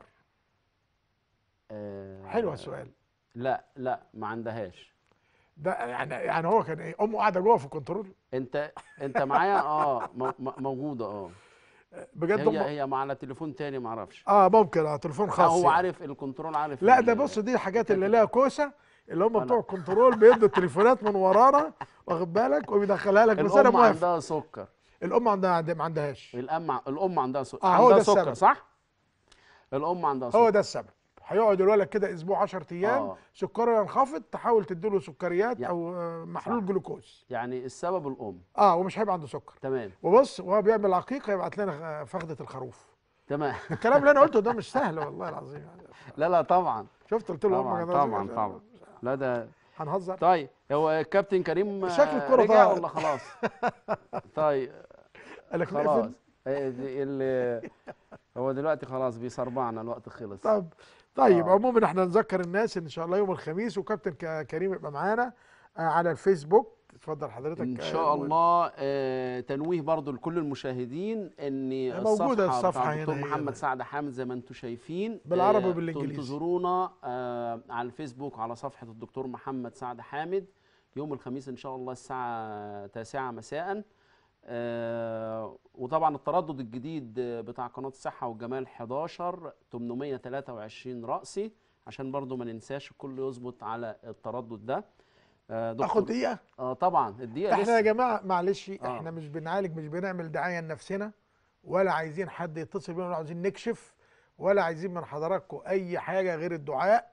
آه، حلو السؤال لا لا ما عندهاش ده يعني يعني هو كان ايه امه قاعده جوه في الكنترول انت انت معايا اه مو- مو- موجوده اه بجد هي امه هي مع على تليفون تاني ما اعرفش اه ممكن اه تليفون آه، خاص هو يعني. عارف الكنترول عارف لا ال- ده بص دي حاجات اللي لها كوسه اللي هم أنا- بتوع الكنترول بيدوا التليفونات من ورانا واخد بالك وبيدخلها لك بس انا الام موافق عندها سكر الام عندها عند- ما عندهاش الام ع- الام عندها سكر آه، هو عندها ده سكر السبب. صح الام عندها سكر هو ده السبب هيقعد الولد كده اسبوع 10 ايام آه. سكره ينخفض تحاول تديله سكريات يعني- او آه، محلول صح. جلوكوز يعني السبب الام اه ومش هيبقى عنده سكر تمام وبص وهو بيعمل عقيقه يبعت لنا آه، فخده الخروف تمام الكلام اللي انا قلته ده مش سهل والله العظيم يعني لا لا طبعا شفت قلت له طبعا أمك طبعا أنا- طبعا لا ده هنهزر طيب هو الكابتن كريم آه، شكل الكرة رجع طار. ولا خلاص طيب قال لك خلاص نقفل آه، دي ال- هو دلوقتي خلاص بيصربعنا الوقت خلص طب طيب آه. عموما احنا نذكر الناس ان شاء الله يوم الخميس وكابتن ك- كريم يبقى معانا آه، على الفيسبوك اتفضل حضرتك ان آه، شاء و- الله آه، تنويه برضو لكل المشاهدين ان موجودة الصفحه, الصفحة بتاع هنا الدكتور هي محمد هنا. سعد حامد زي ما انتم شايفين بالعربي آه، وبالإنجليزي. تنتظرونا آه، على الفيسبوك على صفحه الدكتور محمد سعد حامد يوم الخميس ان شاء الله الساعه 9 مساء آه، وطبعا التردد الجديد آه، بتاع قناه الصحه والجمال 11 823 رأسي عشان برضو ما ننساش الكل يظبط على التردد ده آه، اخد دكتور دقيقه اه طبعا الدقيقه احنا يا لسه جماعه معلش آه. احنا مش بنعالج مش بنعمل دعايه لنفسنا ولا عايزين حد يتصل بينا ولا عايزين نكشف ولا عايزين من حضراتكم اي حاجه غير الدعاء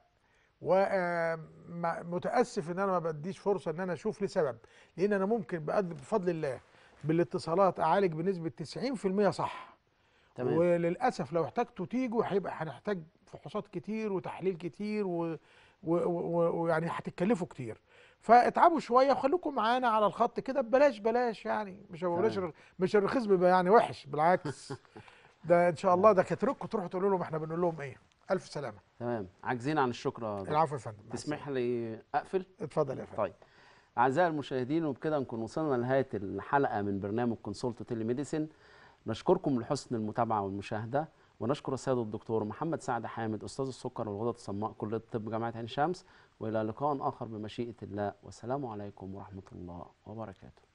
ومتاسف ان انا ما بديش فرصه ان انا اشوف لسبب لان انا ممكن بقد- بفضل الله بالاتصالات اعالج بنسبه 90% صح تمام وللاسف لو احتجتوا تيجوا هيبقى هنحتاج فحوصات كتير وتحليل كتير و- و- و- ويعني هتتكلفوا كتير فاتعبوا شويه وخليكم معانا على الخط كده ببلاش بلاش يعني مش بلاش تمام. مش الرخيص بيبقى يعني وحش بالعكس ده ان شاء الله ده كتركم تروحوا تقولوا لهم احنا بنقول لهم ايه الف سلامه تمام عاجزين عن الشكر يا دكتور. العفو يا فندم مع تسمح لي اقفل السلامة. اتفضل يا فندم طيب اعزائي المشاهدين وبكده نكون وصلنا لنهايه الحلقه من برنامج كونسولت تيلي ميديسين نشكركم لحسن المتابعه والمشاهده ونشكر السيد الدكتور محمد سعد حامد استاذ السكر والغدد الصماء كليه الطب جامعه عين شمس والى لقاء اخر بمشيئه الله والسلام عليكم ورحمه الله وبركاته